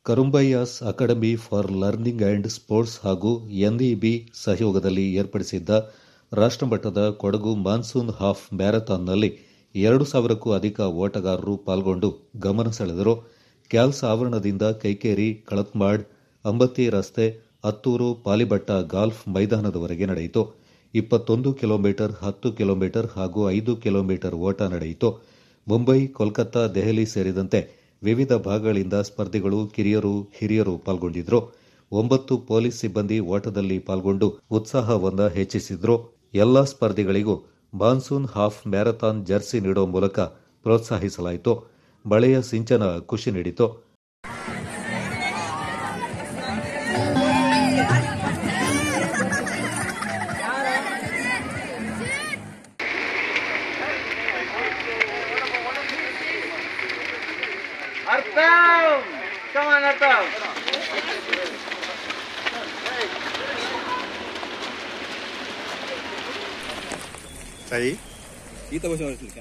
ಕರುಂಬಯ್ಯಾಸ್ Academy for Learning and Sports ಹಾಗೂ NEB ಸಹಯೋಗದಲ್ಲಿ ಏರ್ಪಡಿಸಿದ್ದ ರಾಷ್ಟ್ರಮಟ್ಟದ ಕೊಡಗು ಮಾನ್ಸೂನ್ ಹಾಫ್ ಮ್ಯಾರಥಾನ್ನಲ್ಲಿ ಎರಡು ಸಾವಿರಕ್ಕೂ ಅಧಿಕ ಓಟಗಾರರು ಪಾಲ್ಗೊಂಡು ಗಮನ ಸೆಳೆದರು ಕ್ಯಾಲ್ಸ್ ಆವರಣದಿಂದ ಕೈಕೇರಿ ಕಳತ್ಮಾಡ್ ಅಂಬತ್ತಿ ರಸ್ತೆ ಹತ್ತೂರು ಪಾಲಿಬಟ್ಟ ಗಾಲ್ಫ್ ಮೈದಾನದವರೆಗೆ ನಡೆಯಿತು ಇಪ್ಪತ್ತೊಂದು ಕಿಲೋಮೀಟರ್ ಹತ್ತು ಕಿಲೋಮೀಟರ್ ಹಾಗೂ ಐದು ಕಿಲೋಮೀಟರ್ ಓಟ ನಡೆಯಿತು ಮುಂಬೈ ಕೋಲ್ಕತ್ತಾ ದೆಹಲಿ ಸೇರಿದಂತೆ ವಿವಿಧ ಭಾಗಗಳಿಂದ ಸ್ಪರ್ಧಿಗಳು ಕಿರಿಯರು ಹಿರಿಯರು ಪಾಲ್ಗೊಂಡಿದ್ರು ಒಂಬತ್ತು ಪೊಲೀಸ್ ಸಿಬ್ಬಂದಿ ಓಟದಲ್ಲಿ ಪಾಲ್ಗೊಂಡು ಉತ್ಸಾಹವನ್ನ ಹೆಚ್ಚಿಸಿದ್ರು ಎಲ್ಲಾ ಸ್ಪರ್ಧಿಗಳಿಗೂ ಮಾನ್ಸೂನ್ ಹಾಫ್ ಮ್ಯಾರಥಾನ್ ಜರ್ಸಿ ನೀಡುವ ಮೂಲಕ ಪ್ರೋತ್ಸಾಹಿಸಲಾಯಿತು ಮಳೆಯ ಸಿಂಚನ ಖುಷಿ ನೀಡಿತು Artem! Come on, Artem! ಸರಿ ಈತ ಭಾಷೆ ಮಾಡಿಸ್ಲಿಕ್ಕೆ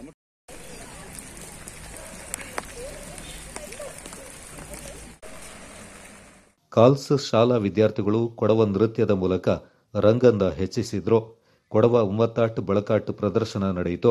ಕಾಲ್ಸ್ ಶಾಲಾ ವಿದ್ಯಾರ್ಥಿಗಳು ಕೊಡವ ನೃತ್ಯದ ಮೂಲಕ ರಂಗನ್ನ ಹೆಚ್ಚಿಸಿದ್ರು ಕೊಡವ ಉಮ್ಮತ್ತಾಟ್ ಬಳಕಾಟ್ ಪ್ರದರ್ಶನ ನಡೆಯಿತು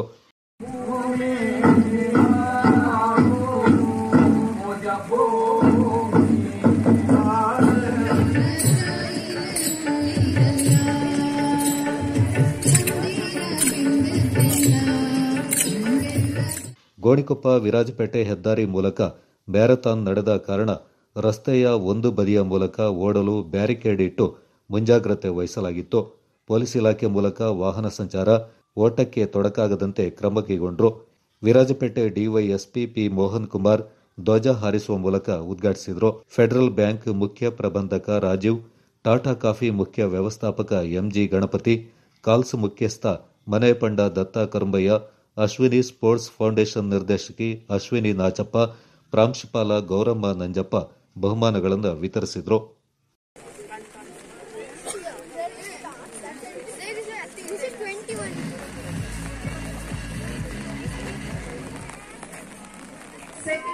ಗೋಣಿಕೊಪ್ಪ ವಿರಾಜಪೇಟೆ ಹೆದ್ದಾರಿ ಮೂಲಕ ಮ್ಯಾರಥಾನ್ ನಡೆದ ಕಾರಣ ರಸ್ತೆಯ ಒಂದು ಬದಿಯ ಮೂಲಕ ಓಡಲು ಬ್ಯಾರಿಕೇಡ್ ಇಟ್ಟು ಮುಂಜಾಗ್ರತೆ ವಹಿಸಲಾಗಿತ್ತು ಪೊಲೀಸ್ ಇಲಾಖೆ ಮೂಲಕ ವಾಹನ ಸಂಚಾರ ಓಟಕ್ಕೆ ತೊಡಕಾಗದಂತೆ ಕ್ರಮ ಕೈಗೊಂಡ್ರು ವಿರಾಜಪೇಟೆ ಡಿವೈಎಸ್ಪಿ ಪಿ ಮೋಹನ್ ಕುಮಾರ್ ಧ್ವಜ ಹಾರಿಸುವ ಮೂಲಕ ಉದ್ಘಾಟಿಸಿದರು ಫೆಡರಲ್ ಬ್ಯಾಂಕ್ ಮುಖ್ಯ ಪ್ರಬಂಧಕ ರಾಜೀವ್ ಟಾಟಾ ಕಾಫಿ ಮುಖ್ಯ ವ್ಯವಸ್ಥಾಪಕ ಎಂಜಿ ಗಣಪತಿ ಕಾಲ್ಸ್ ಮುಖ್ಯಸ್ಥ ಮನೆ ಪಂಡ ದತ್ತ ಕರುಂಬಯ್ಯ ಅಶ್ವಿನಿ ಸ್ಪೋರ್ಟ್ಸ್ ಫೌಂಡೇಶನ್ ನಿರ್ದೇಶಕಿ ಅಶ್ವಿನಿ ನಾಚಪ್ಪ ಪ್ರಾಂಶುಪಾಲ ಗೌರಮ್ಮ ನಂಜಪ್ಪ ಬಹುಮಾನಗಳನ್ನು ವಿತರಿಸಿದರು This is 21. Second